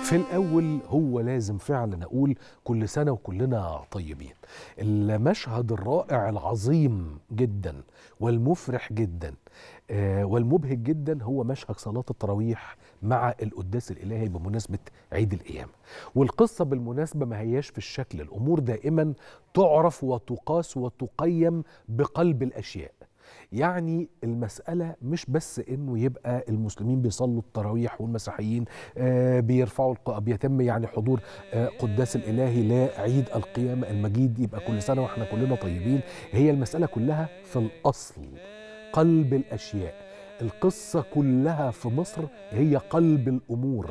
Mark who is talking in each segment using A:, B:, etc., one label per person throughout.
A: في الأول هو لازم فعلا أقول كل سنة وكلنا طيبين المشهد الرائع العظيم جدا والمفرح جدا آه، والمبهج جدا هو مشهد صلاة التراويح مع القداس الإلهي بمناسبة عيد القيامة والقصة بالمناسبة ما هياش في الشكل الأمور دائما تعرف وتقاس وتقيم بقلب الأشياء يعني المسألة مش بس إنه يبقى المسلمين بيصلوا التراويح والمسيحيين آه بيرفعوا الق- بيتم يعني حضور آه قداس الإلهي لعيد القيامة المجيد يبقى كل سنة وإحنا كلنا طيبين هي المسألة كلها في الأصل قلب الأشياء القصة كلها في مصر هي قلب الأمور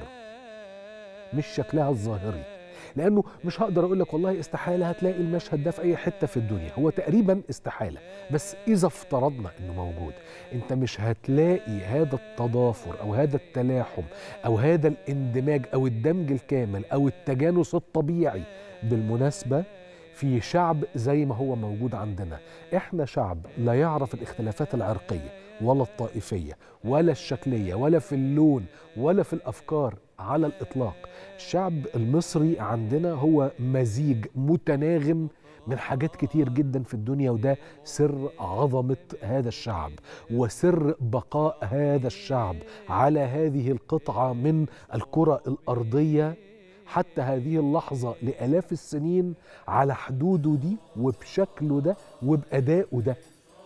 A: مش شكلها الظاهري لانه مش هقدر اقول لك والله استحاله هتلاقي المشهد ده في اي حته في الدنيا هو تقريبا استحاله بس اذا افترضنا انه موجود انت مش هتلاقي هذا التضافر او هذا التلاحم او هذا الاندماج او الدمج الكامل او التجانس الطبيعي بالمناسبه في شعب زي ما هو موجود عندنا احنا شعب لا يعرف الاختلافات العرقيه ولا الطائفيه ولا الشكليه ولا في اللون ولا في الافكار على الاطلاق الشعب المصري عندنا هو مزيج متناغم من حاجات كتير جدا في الدنيا وده سر عظمه هذا الشعب وسر بقاء هذا الشعب على هذه القطعه من الكره الارضيه حتى هذه اللحظة لآلاف السنين على حدوده دي وبشكله ده وبأدائه ده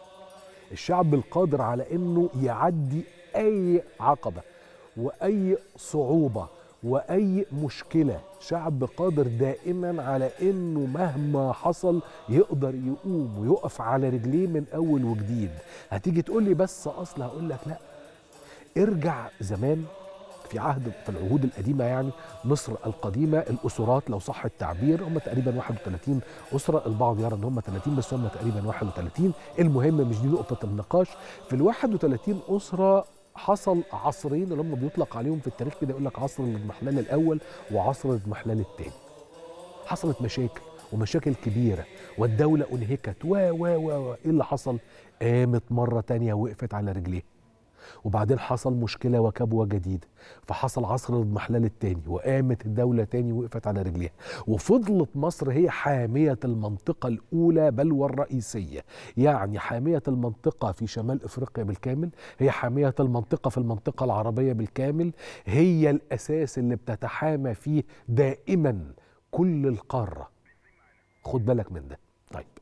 A: الشعب القادر على أنه يعدي أي عقبة وأي صعوبة وأي مشكلة شعب قادر دائما على أنه مهما حصل يقدر يقوم ويقف على رجليه من أول وجديد هتيجي تقول لي بس أصل هقول لك لأ ارجع زمان في عهد في العهود القديمة يعني مصر القديمة الأسرات لو صح التعبير هم تقريبا 31 أسرة البعض يرى أن هم 30 بس هم تقريبا 31 المهم مش دي نقطة النقاش في ال 31 أسرة حصل عصرين اللي هم بيطلق عليهم في التاريخ كده يقول لك عصر الاضمحلال الأول وعصر الاضمحلال الثاني حصلت مشاكل ومشاكل كبيرة والدولة أنهكت و و و و. إيه اللي حصل؟ قامت مرة تانية وقفت على رجليها وبعدين حصل مشكلة وكبوة جديدة فحصل عصر الاضمحلال التاني وقامت الدولة تاني وقفت على رجليها وفضلت مصر هي حامية المنطقة الأولى بل والرئيسية يعني حامية المنطقة في شمال إفريقيا بالكامل هي حامية المنطقة في المنطقة العربية بالكامل هي الأساس اللي بتتحامى فيه دائما كل القارة خد بالك من ده طيب